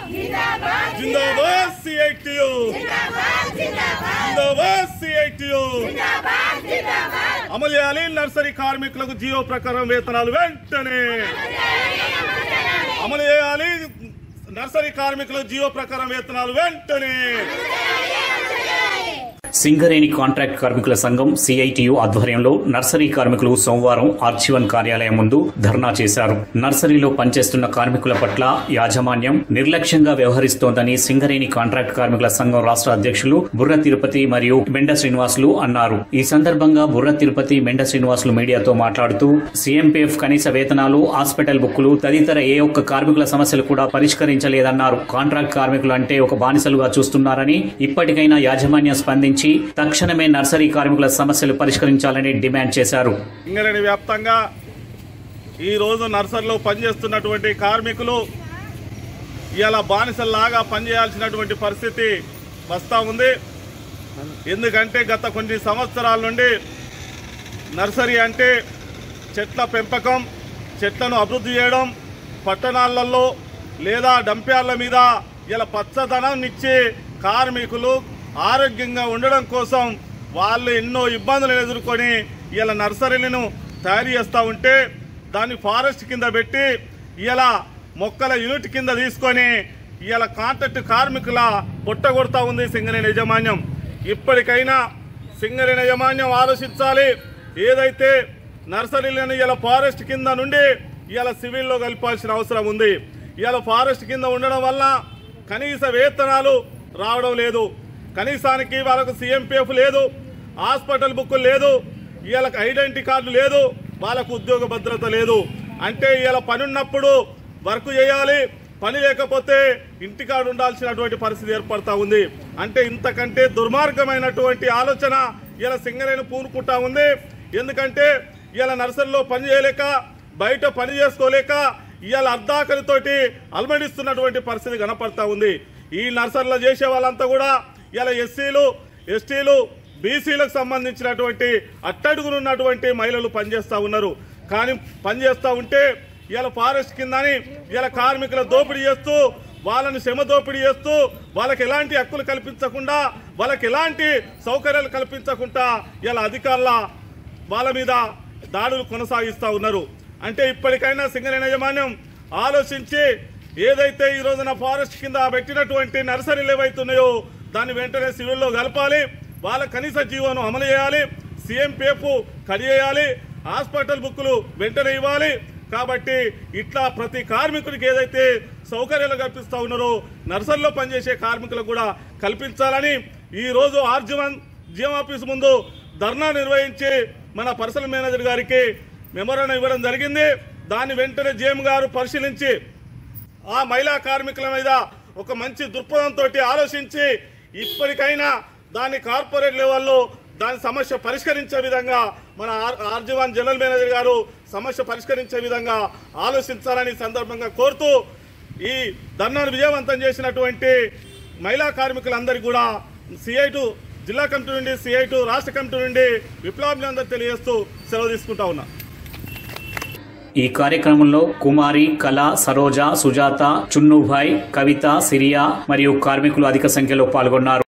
జిందాబాద్ CITU జిందాబాద్ CITU అమలు చేయాలి nursery కార్మికులకు జియో ప్రకారం వేతనాలు వెంటనే అమలు చేయాలి నర్సరీ కార్మికులకు జియో ప్రకారం వేతనాలు వెంటనే సింగరేణి కాంట్రాక్ట్ కార్మికుల సంఘం సిఐటియు ఆధ్వర్యంలో నర్సరీ కార్మికులు సోమవారం ఆర్చివన్ కార్యాలయం ముందు ధర్నా చేశారు నర్సరీలో పనిచేస్తున్న కార్మికుల పట్ల యాజమాన్యం నిర్లక్ష్యంగా వ్యవహరిస్తోందని సింగరేణి కాంట్రాక్ట్ కార్మికుల సంఘం రాష్ట్ర అధ్యక్షులు బుర్ర తిరుపతి మరియు మెండ శ్రీనివాసులు అన్నారు ఈ సందర్భంగా బుర్ర తిరుపతి మెండ శ్రీనివాసులు మీడియాతో మాట్లాడుతూ సీఎంపీఎఫ్ కనీస వేతనాలు హాస్పిటల్ బుక్కులు తదితర ఏ ఒక్క కార్మికుల సమస్యలు కూడా పరిష్కరించలేదన్నారు కాంట్రాక్ట్ కార్మికులు అంటే ఒక బానిసలుగా చూస్తున్నారని ఇప్పటికైనా యాజమాన్యం స్పందించి తక్షణమే నర్సరీ కార్మికుల సమస్యలు పరిష్కరించాలని డిమాండ్ చేశారు సింగరేణి వ్యాప్తంగా ఈ రోజు నర్సరీలో పనిచేస్తున్నటువంటి కార్మికులు ఇలా బానిసల్లాగా పనిచేయాల్సినటువంటి పరిస్థితి వస్తూ ఉంది ఎందుకంటే గత కొన్ని సంవత్సరాల నుండి నర్సరీ అంటే చెట్ల పెంపకం చెట్లను అభివృద్ధి చేయడం పట్టణాలలో లేదా డంప్యార్ల మీద ఇలా పచ్చదనం ఇచ్చి కార్మికులు ఆరోగ్యంగా ఉండడం కోసం వాళ్ళు ఎన్నో ఇబ్బందులను ఎదుర్కొని ఇలా నర్సరీలను తయారు చేస్తూ ఉంటే దాన్ని ఫారెస్ట్ కింద పెట్టి ఇలా మొక్కల యూనిట్ కింద తీసుకొని ఇలా కాంట్రాక్ట్ కార్మికుల పొట్టగొడతా ఉంది సింగరేణి యాజమాన్యం ఇప్పటికైనా సింగరేణి యాజమాన్యం ఆలోచించాలి ఏదైతే నర్సరీలను ఇలా ఫారెస్ట్ కింద నుండి ఇలా సివిల్లో కలపాల్సిన అవసరం ఉంది ఇలా ఫారెస్ట్ కింద ఉండడం వల్ల కనీస వేతనాలు రావడం లేదు కనీసానికి వాళ్ళకు సీఎంపీఎఫ్ లేదు హాస్పిటల్ బుక్ లేదు వీళ్ళకి ఐడెంటిటీ కార్డు లేదు వాళ్ళకు ఉద్యోగ భద్రత లేదు అంటే ఇలా పని ఉన్నప్పుడు వర్క్ చేయాలి పని లేకపోతే ఇంటికాడ ఉండాల్సినటువంటి పరిస్థితి ఏర్పడతా ఉంది అంటే ఇంతకంటే దుర్మార్గమైనటువంటి ఆలోచన ఇలా సింగరేణి పూనుకుంటా ఉంది ఎందుకంటే ఇలా నర్సరీలో పని చేయలేక బయట పని చేసుకోలేక ఇవాళ అర్ధాకలితోటి అలమడిస్తున్నటువంటి పరిస్థితి కనపడతా ఉంది ఈ నర్సరీలో చేసే వాళ్ళంతా కూడా ఇలా ఎస్సీలు ఎస్టీలు బీసీలకు సంబంధించినటువంటి అట్టడుగునున్నటువంటి మహిళలు పనిచేస్తూ ఉన్నారు కానీ పనిచేస్తూ ఉంటే ఇలా ఫారెస్ట్ కిందని ఇలా కార్మికుల దోపిడీ చేస్తూ వాళ్ళని శ్రమ దోపిడీ చేస్తూ వాళ్ళకి ఎలాంటి హక్కులు కల్పించకుండా వాళ్ళకి ఎలాంటి సౌకర్యాలు కల్పించకుండా ఇలా అధికారుల వాళ్ళ మీద దాడులు కొనసాగిస్తూ ఉన్నారు అంటే ఇప్పటికైనా సింగరేణి యాజమాన్యం ఆలోచించి ఏదైతే ఈ రోజున ఫారెస్ట్ కింద పెట్టినటువంటి నర్సరీలు ఏవైతున్నాయో దాన్ని వెంటనే సివిల్లో కలపాలి వాళ్ళ కనీస జీవోను అమలు చేయాలి సీఎంపీఎఫ్ కడి చేయాలి హాస్పిటల్ బుక్కులు వెంటనే ఇవ్వాలి కాబట్టి ఇట్లా ప్రతి కార్మికుడికి ఏదైతే సౌకర్యాలు కల్పిస్తూ ఉన్నారో నర్సరీలో పనిచేసే కార్మికులకు కూడా కల్పించాలని ఈ రోజు ఆర్జీవన్ జిఎం ఆఫీస్ ముందు ధర్నా నిర్వహించి మన పర్సనల్ మేనేజర్ గారికి మెమోరాండం ఇవ్వడం జరిగింది దాన్ని వెంటనే జిఎం గారు పరిశీలించి ఆ మహిళా కార్మికుల మీద ఒక మంచి దృక్పథంతో ఆలోచించి ఇప్పటికైనా దాన్ని కార్పొరేట్ లెవెల్లో దాని సమస్య పరిష్కరించే విధంగా మన ఆర్ ఆర్జీవాన్ జనరల్ మేనేజర్ గారు సమస్య పరిష్కరించే విధంగా ఆలోచించాలని ఈ సందర్భంగా కోరుతూ ఈ ధర్నాను విజయవంతం చేసినటువంటి మహిళా కార్మికులందరికీ కూడా సిఐటు జిల్లా కమిటీ నుండి సిఐటు రాష్ట్ర కమిటీ నుండి విప్లవాభినందనలు తెలియజేస్తూ సెలవు తీసుకుంటా ఉన్నా ఈ కార్యక్రమంలో కుమారి కళ సరోజ సుజాత చున్నుభాయ్ కవిత సిరియా మరియు కార్మికులు అధిక సంఖ్యలో పాల్గొన్నారు